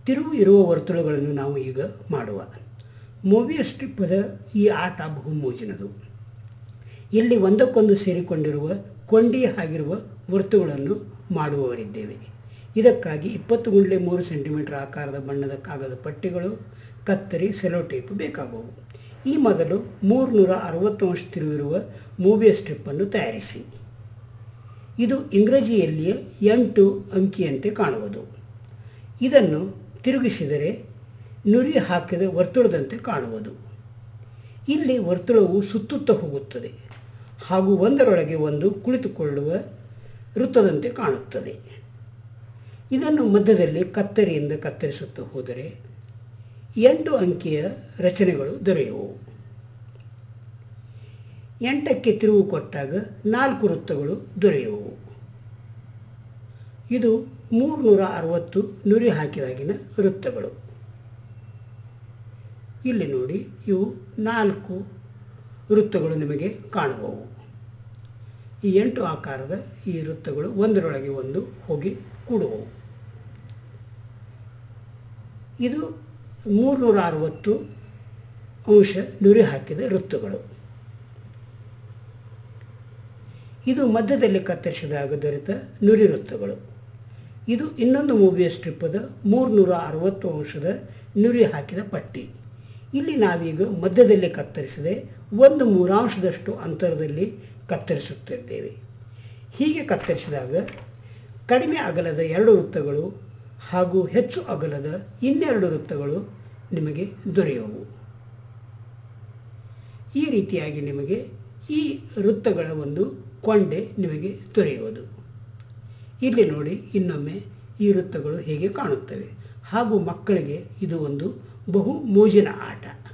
ತಿರುವು ಇರುವ ವರ್ತುಳಗಳನ್ನು ನಾವು ಈಗ ಮಾಡುವ ಮೂವಿಯಸ್ ಸ್ಟ್ರಿಪ್ಪದ ಈ ಆಟ ಬಹು ಮೋಜಿನದು ಇಲ್ಲಿ ಒಂದಕ್ಕೊಂದು ಸೇರಿಕೊಂಡಿರುವ ಕೊಂಡಿ ಆಗಿರುವ ವರ್ತುಗಳನ್ನು ಮಾಡುವವರಿದ್ದೇವೆ ಇದಕ್ಕಾಗಿ ಇಪ್ಪತ್ತು ಗುಂಡ್ಲೆ ಮೂರು ಸೆಂಟಿಮೀಟರ್ ಆಕಾರದ ಬಣ್ಣದ ಕಾಗದ ಪಟ್ಟಿಗಳು ಕತ್ತರಿ ಸೆಲೋಟೇಪ್ ಬೇಕಾಗುವು ಈ ಮೊದಲು ಮೂರುನೂರ ಅರವತ್ತು ಅಂಶ ತಿರುವಿರುವ ಮೂವಿಯ ಸ್ಟ್ರಿಪ್ಪನ್ನು ತಯಾರಿಸಿ ಇದು ಇಂಗ್ರಜಿಯಲ್ಲಿಯೇ ಎಂಟು ಅಂಕಿಯಂತೆ ಕಾಣುವುದು ಇದನ್ನು ತಿರುಗಿಸಿದರೆ ನುರಿ ಹಾಕಿದ ವರ್ತುಳದಂತೆ ಕಾಣುವುದು ಇಲ್ಲಿ ವರ್ತುಳವು ಸುತ್ತುತ್ತಾ ಹೋಗುತ್ತದೆ ಹಾಗೂ ಒಂದರೊಳಗೆ ಒಂದು ಕುಳಿತುಕೊಳ್ಳುವ ವೃತ್ತದಂತೆ ಕಾಣುತ್ತದೆ ಇದನ್ನು ಮಧ್ಯದಲ್ಲಿ ಕತ್ತರಿಯಿಂದ ಕತ್ತರಿಸುತ್ತಾ ಹೋದರೆ ಎಂಟು ಅಂಕಿಯ ರಚನೆಗಳು ದೊರೆಯುವು ಎಂಟಕ್ಕೆ ತಿರುವು ಕೊಟ್ಟಾಗ ನಾಲ್ಕು ವೃತ್ತಗಳು ದೊರೆಯುವು ಇದು ಮೂರುನೂರ ಅರವತ್ತು ನುರಿ ಹಾಕಿದಾಗಿನ ವೃತ್ತಗಳು ಇಲ್ಲಿ ನೋಡಿ ಇವು ನಾಲ್ಕು ವೃತ್ತಗಳು ನಿಮಗೆ ಕಾಣುವವು ಈ ಎಂಟು ಆಕಾರದ ಈ ವೃತ್ತಗಳು ಒಂದರೊಳಗೆ ಒಂದು ಹೋಗಿ ಕೂಡುವವು ಇದು ಮೂರುನೂರ ಅರವತ್ತು ಅಂಶ ನುರಿ ಹಾಕಿದ ವೃತ್ತಗಳು ಇದು ಮಧ್ಯದಲ್ಲಿ ಕತ್ತರಿಸಿದಾಗ ದೊರೆತ ನುರಿ ವೃತ್ತಗಳು ಇದು ಇನ್ನೊಂದು ಮೂವಿಯ ಸ್ಟ್ರಿಪ್ಪದ ಮೂರುನೂರ ಅರವತ್ತು ಅಂಶದ ನುರಿ ಹಾಕಿದ ಪಟ್ಟಿ ಇಲ್ಲಿ ನಾವೀಗ ಮಧ್ಯದಲ್ಲಿ ಕತ್ತರಿಸದೆ ಒಂದು ಮೂರಾಂಶದಷ್ಟು ಅಂತರದಲ್ಲಿ ಕತ್ತರಿಸುತ್ತಿದ್ದೇವೆ ಹೀಗೆ ಕತ್ತರಿಸಿದಾಗ ಕಡಿಮೆ ಅಗಲದ ಎರಡು ವೃತ್ತಗಳು ಹಾಗೂ ಹೆಚ್ಚು ಅಗಲದ ಇನ್ನೆರಡು ವೃತ್ತಗಳು ನಿಮಗೆ ದೊರೆಯುವು ಈ ರೀತಿಯಾಗಿ ನಿಮಗೆ ಈ ವೃತ್ತಗಳ ಒಂದು ಕೊಂಡೆ ನಿಮಗೆ ದೊರೆಯುವುದು ಇಲ್ಲಿ ನೋಡಿ ಇನ್ನೊಮ್ಮೆ ಈ ವೃತ್ತಗಳು ಹೇಗೆ ಕಾಣುತ್ತವೆ ಹಾಗೂ ಮಕ್ಕಳಿಗೆ ಇದು ಒಂದು ಬಹು ಮೋಜಿನ ಆಟ